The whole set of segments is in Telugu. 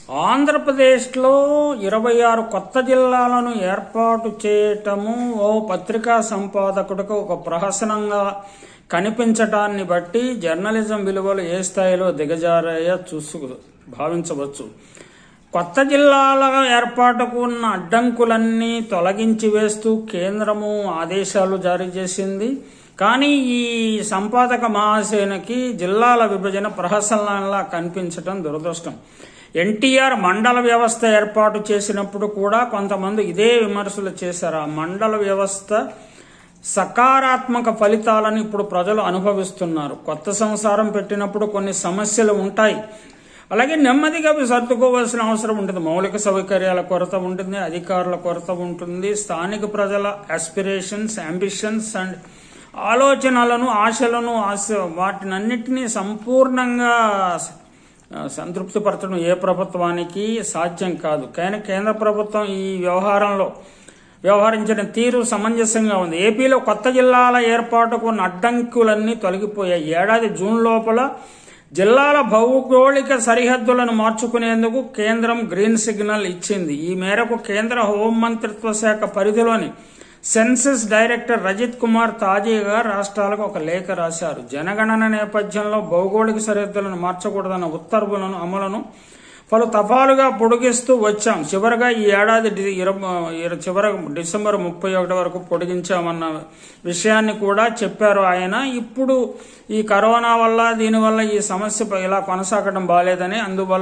ఆంధ్రప్రదేశ్లో ఇరవై ఆరు కొత్త జిల్లాలను ఏర్పాటు చేయటము ఓ పత్రికా సంపాదకుడికి ఒక ప్రహసనంగా కనిపించటాన్ని బట్టి జర్నలిజం విలువలు ఏ స్థాయిలో దిగజారాయో చూసు భావించవచ్చు కొత్త జిల్లాల ఏర్పాటుకు ఉన్న అడ్డంకులన్నీ తొలగించి వేస్తూ కేంద్రము ఆదేశాలు జారీ చేసింది కానీ ఈ సంపాదక మహాసేనకి జిల్లాల విభజన ప్రహసనంలా కనిపించటం దురదృష్టం ఎన్టీఆర్ మండల వ్యవస్థ ఏర్పాటు చేసినప్పుడు కూడా కొంతమంది ఇదే విమర్శలు చేశారు ఆ మండల వ్యవస్థ సకారాత్మక ఫలితాలను ఇప్పుడు ప్రజలు అనుభవిస్తున్నారు కొత్త సంసారం పెట్టినప్పుడు కొన్ని సమస్యలు ఉంటాయి అలాగే నెమ్మదిగా అవి సర్దుకోవాల్సిన అవసరం ఉంటుంది మౌలిక సౌకర్యాల కొరత ఉంటుంది అధికారుల కొరత ఉంటుంది స్థానిక ప్రజల ఆస్పిరేషన్స్ అంబిషన్స్ అండ్ ఆలోచనలను ఆశలను ఆశ వాటినన్నిటినీ సంపూర్ణంగా సంతృప్తిపరచడం ఏ ప్రభుత్వానికి సాధ్యం కాదు కానీ కేంద్ర ప్రభుత్వం ఈ వ్యవహారంలో వ్యవహరించిన తీరు సమంజసంగా ఉంది ఏపీలో కొత్త జిల్లాల ఏర్పాటుకు ఉన్న అడ్డంకులన్నీ తొలగిపోయాయి ఏడాది జూన్ లోపల జిల్లాల భౌగోళిక సరిహద్దులను మార్చుకునేందుకు కేంద్రం గ్రీన్ సిగ్నల్ ఇచ్చింది ఈ మేరకు కేంద్ర హోంమంత్రిత్వ శాఖ పరిధిలోని సెన్సస్ డైరెక్టర్ రజిత్ కుమార్ తాజీగా రాష్ట్రాలకు ఒక లేఖ రాశారు జనగణన నేపథ్యంలో భౌగోళిక సరిహద్దులను మార్చకూడదన్న ఉత్తర్వులను అమలును పలు తఫాలుగా పొడిగిస్తూ వచ్చాం చివరగా ఈ ఏడాది డి- ఇరవై చివర డిసెంబర్ ముప్పై ఒకటి వరకు పొడిగించామన్న విషయాన్ని కూడా చెప్పారు ఆయన ఇప్పుడు ఈ కరోనా వల్ల దీనివల్ల ఈ సమస్య ఇలా కొనసాగడం బాలేదని అందువల్ల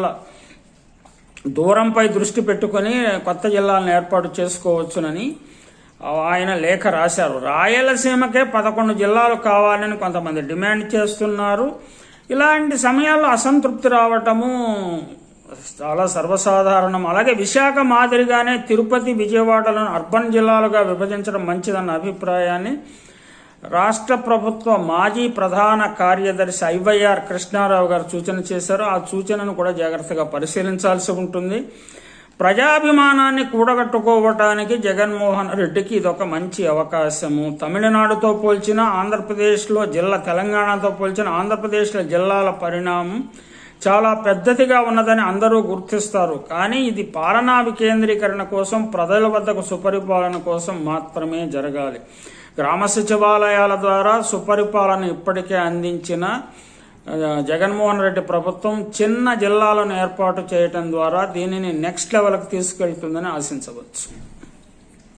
దూరంపై దృష్టి పెట్టుకొని కొత్త జిల్లాలను ఏర్పాటు చేసుకోవచ్చునని ఆయన లేఖ రాశారు రాయలసీమకే పదకొండు జిల్లాలు కావాలని కొంతమంది డిమాండ్ చేస్తున్నారు ఇలాంటి సమయాల్లో అసంతృప్తి రావటము చాలా సర్వసాధారణం అలాగే విశాఖ మాదిరిగానే తిరుపతి విజయవాడలను అర్బన్ జిల్లాలుగా విభజించడం మంచిదన్న అభిప్రాయాన్ని రాష్ట్ర ప్రభుత్వ మాజీ ప్రధాన కార్యదర్శి ఐవైఆర్ కృష్ణారావు గారు సూచన చేశారు ఆ సూచనను కూడా జాగ్రత్తగా పరిశీలించాల్సి ఉంటుంది ప్రజాభిమానాన్ని కూడగట్టుకోవటానికి జగన్మోహన్ రెడ్డికి ఇదొక మంచి అవకాశము తమిళనాడుతో పోల్చిన ఆంధ్రప్రదేశ్లో జిల్లా తెలంగాణతో పోల్చిన ఆంధ్రప్రదేశ్లో జిల్లాల పరిణామం చాలా పెద్దదిగా ఉన్నదని అందరూ గుర్తిస్తారు కానీ ఇది పాలనా వికేంద్రీకరణ కోసం ప్రజల వద్దకు సుపరిపాలన కోసం మాత్రమే జరగాలి గ్రామ సచివాలయాల ద్వారా సుపరిపాలన ఇప్పటికే అందించిన ఆ, జగన్మోహన్ రెడ్డి ప్రభుత్వం చిన్న జిల్లాలను ఏర్పాటు చేయటం ద్వారా దీనిని నెక్స్ట్ లెవెల్కి తీసుకెళ్తుందని ఆశించవచ్చు